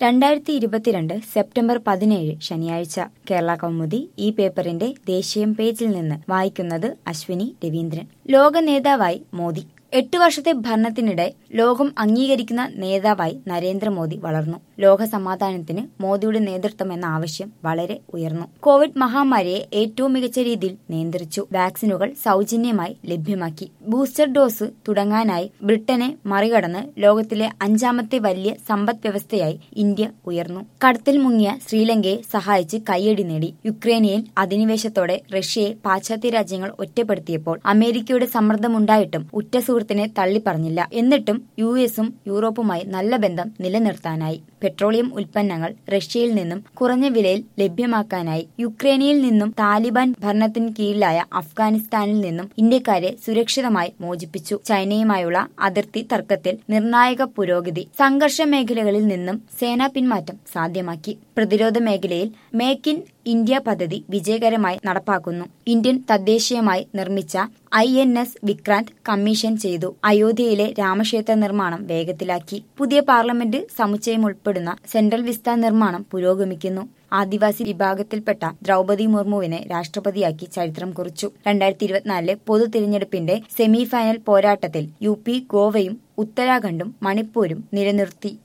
രണ്ടായിരത്തി ഇരുപത്തിരണ്ട് സെപ്റ്റംബർ പതിനേഴ് ശനിയാഴ്ച കേരള കൗമുദി ഈ പേപ്പറിന്റെ ദേശീയം പേജിൽ നിന്ന് വായിക്കുന്നത് അശ്വിനി രവീന്ദ്രൻ ലോക നേതാവായി മോദി എട്ട് വർഷത്തെ ഭരണത്തിനിടെ ലോകം അംഗീകരിക്കുന്ന നേതാവായി നരേന്ദ്രമോദി വളർന്നു ലോക സമാധാനത്തിന് മോദിയുടെ നേതൃത്വം എന്ന ആവശ്യം വളരെ ഉയർന്നു കോവിഡ് മഹാമാരിയെ ഏറ്റവും മികച്ച രീതിയിൽ നിയന്ത്രിച്ചു വാക്സിനുകൾ സൗജന്യമായി ലഭ്യമാക്കി ബൂസ്റ്റർ ഡോസ് തുടങ്ങാനായി ബ്രിട്ടനെ മറികടന്ന് ലോകത്തിലെ അഞ്ചാമത്തെ വലിയ സമ്പദ് വ്യവസ്ഥയായി ഇന്ത്യ ഉയർന്നു കടത്തിൽ മുങ്ങിയ ശ്രീലങ്കയെ സഹായിച്ച് കയ്യടി നേടി യുക്രൈനിയൻ അധിനിവേശത്തോടെ റഷ്യയെ പാശ്ചാത്യ രാജ്യങ്ങൾ ഒറ്റപ്പെടുത്തിയപ്പോൾ അമേരിക്കയുടെ സമ്മർദ്ദമുണ്ടായിട്ടും ഉറ്റ സുഹൃത്തിനെ തള്ളിപ്പറഞ്ഞില്ല എന്നിട്ടും യു എസും യൂറോപ്പുമായി നല്ല ബന്ധം നിലനിർത്താനായി പെട്രോളിയം ഉൽപ്പന്നങ്ങൾ റഷ്യയിൽ നിന്നും കുറഞ്ഞ വിലയിൽ ലഭ്യമാക്കാനായി യുക്രൈനിൽ നിന്നും താലിബാൻ ഭരണത്തിന് കീഴിലായ അഫ്ഗാനിസ്ഥാനിൽ നിന്നും ഇന്ത്യക്കാരെ സുരക്ഷിതമായി മോചിപ്പിച്ചു ചൈനയുമായുള്ള അതിർത്തി തർക്കത്തിൽ നിർണായക പുരോഗതി സംഘർഷ മേഖലകളിൽ നിന്നും സേനാ പിന്മാറ്റം സാധ്യമാക്കി പ്രതിരോധ മേഖലയിൽ മേക്ക് ഇൻ ഇന്ത്യ പദ്ധതി വിജയകരമായി നടപ്പാക്കുന്നു ഇന്ത്യൻ തദ്ദേശീയമായി നിർമ്മിച്ച I N S Vikrant commission ചെയ്തു അയോധ്യയിലെ രാമക്ഷേത്ര നിർമ്മാണം വേഗത്തിലാക്കി പുതിയ പാർലമെന്റ് സമുച്ചയം ഉൾപ്പെടുന്ന സെൻട്രൽ വിസ്ത നിർമ്മാണം പുരോഗമിക്കുന്നു ആദിവാസി വിഭാഗത്തിൽപ്പെട്ട ദ്രൗപതി മുർമുവിനെ രാഷ്ട്രപതിയാക്കി ചരിത്രം കുറിച്ചു രണ്ടായിരത്തി ഇരുപത്തിനാലിലെ പൊതു തിരഞ്ഞെടുപ്പിന്റെ സെമി ഫൈനൽ പോരാട്ടത്തിൽ യു പി ഗോവയും ഉത്തരാഖണ്ഡും മണിപ്പൂരും നിലനിർത്തി